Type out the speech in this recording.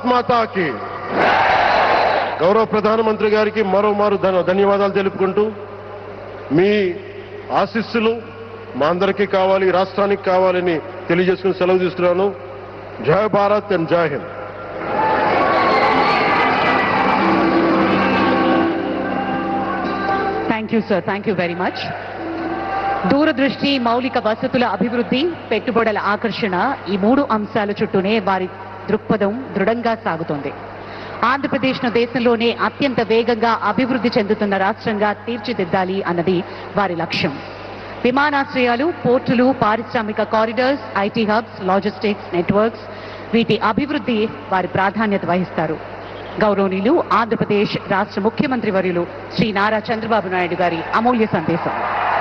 మాతాకి గౌరవ ప్రధానమంత్రి గారికి మరోమారు ధన- ధన్యవాదాలు తెలుపుకుంటూ మీ ఆశీస్సులు మా అందరికీ కావాలి ఈ రాష్ట్రానికి కావాలని తెలియజేసుకుని సెలవు తీసుకున్నాను జై భారత్ అండ్ జై Hind thank you sir thank you very much దూరదృష్టి మౌలిక వసతుల అభివృద్ధి పెట్టుబడుల ఆకర్షణ ఈ మూడు అంశాల చుట్టూనే వారి దృక్పథం దృఢంగా సాగుతోంది ఆంధ్రప్రదేశ్ను దేశంలోనే అత్యంత వేగంగా అభివృద్ధి చెందుతున్న రాష్ట్రంగా తీర్చిదిద్దాలి అన్నది వారి లక్ష్యం విమానాశ్రయాలు పోర్టులు పారిశ్రామిక corridors IT hubs logistics networks వీటి అభివృద్ధి వారి ప్రాధాన్యత వహిస్తారు గౌరవనీయులు ఆంధ్రప్రదేశ్ రాష్ట్ర ముఖ్యమంత్రి వర్యులు శ్రీ నారా చంద్రబాబు నాయుడు గారి అమూల్య సందేశం